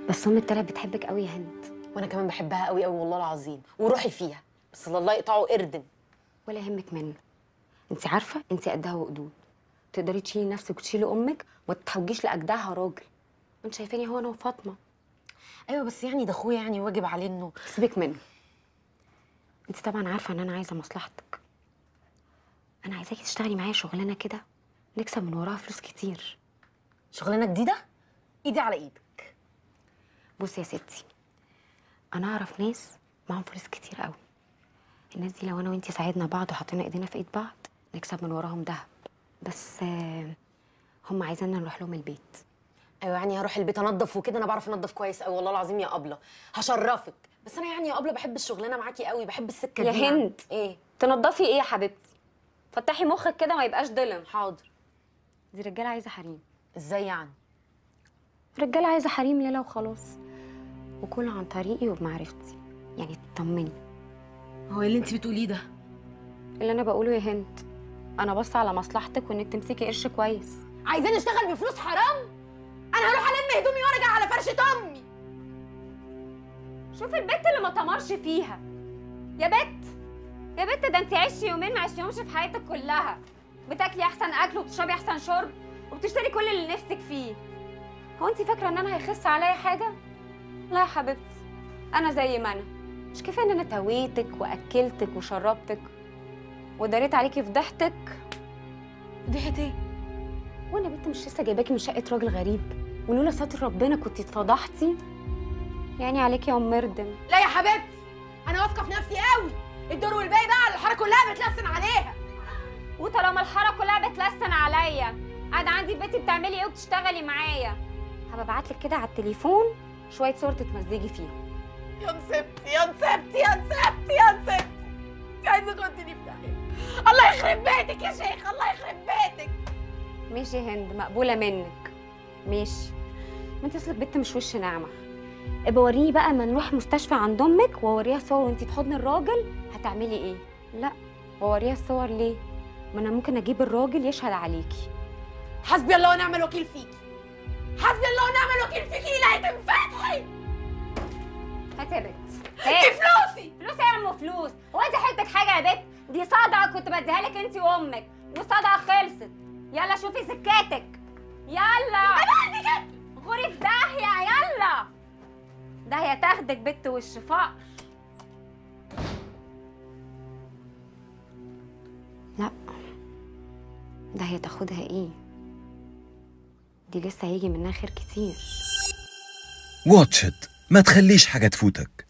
بس امي طلعت بتحبك قوي يا هند وانا كمان بحبها قوي قوي والله العظيم وروحي فيها بس الله يقطعه قردن ولا يهمك منه انت عارفه انت قدها وقدود تقدري تشيلي نفسك وتشيلي امك وما تتحوجيش لاجدعها راجل انت شايفاني هو انا وفاطمه ايوه بس يعني ده اخويا يعني واجب عليه انه سيبك منه انت طبعا عارفه ان انا عايزه مصلحتك انا عايزاكي تشتغلي معايا شغلانه كده نكسب من وراها فلوس كتير شغلانه جديده ايدي على ايدك بصي يا ستي انا اعرف ناس معاهم فلوس كتير قوي الناس دي لو انا وانتي ساعدنا بعض وحطينا ايدينا في ايد بعض نكسب من وراهم دهب بس آه، هم عايزيننا نروح لهم البيت ايوه يعني هروح البيت انضف وكده انا بعرف انضف كويس قوي والله العظيم يا ابله هشرفك بس انا يعني يا ابله بحب الشغلانه معاكي قوي بحب السكه يا دي يعني. هند. ايه تنضفي ايه يا حبيبتي فتحي مخك كده ما يبقاش ضلم حاضر دي رجاله عايزه حريم ازاي يعني رجاله عايزه حريم ليله وخلاص وكل عن طريقي وبمعرفتي يعني تطمني هو اللي انت بتقوليه ده اللي انا بقوله يا هند انا بص على مصلحتك وانك تمسكي قرش كويس عايزين نشتغل بفلوس حرام انا هروح الم هدومي وارجع على فرشه امي شوف البت اللي ما تمرش فيها يا بت يا بت ده انت عشتي يومين ما عشتيهمش في حياتك كلها بتاكلي احسن اكل وبتشربي احسن شرب وبتشتري كل اللي نفسك فيه هو انت فاكره ان انا هيخس عليا حاجه لا يا حبيبتي انا زي ما انا مش كفايه ان انا تويتك واكلتك وشربتك وداريت عليكي فضحتك ضحت ايه وانا بنت مش لسه جايباكي من شقه راجل غريب ولولا ستر ربنا كنت اتفضحتي يعني عليكي يا ام مردم لا يا حبيبتي انا واثقه في نفسي قوي الدور والباقي بقى الحاره كلها بتلسن عليها وطالما الحاره كلها بتلسن عليا قاعده عندي في بيتي بتعملي ايه وبتشتغلي معايا هبقى ابعت لك كده على التليفون شويه صور تتمزجي فيهم يا نسبتي يا نسبتي يا نسبتي يا نسبتي انت عايزه توديني في داهيه الله يخرب بيتك يا شيخ الله يخرب بيتك ماشي يا هند مقبوله منك ماشي ما انت اصلك بنت مش وش ناعمه ابقى وريني بقى ما نروح مستشفى عند امك واوريها صور وانت في حضن الراجل هتعملي ايه لا واوريها الصور ليه ما انا ممكن اجيب الراجل يشهد عليكي حسبي الله ونعم الوكيل فيكي حسبي الله ونعم الوكيل فيكي لا هيتم فتحي هات يا بت دي فلوسي فلوس يا ام فلوس هو انت حيلتك حاجه يا بت دي صدقه كنت بديها لك انت وامك والصدقه خلصت يلا شوفي سكاتك يلا غوري في داهيه يلا داهيه تاخدك بت وش فقر لا داهيه تاخدها ايه دي لسه هيجي منها خير كتير واتش إت ما تخليش حاجة تفوتك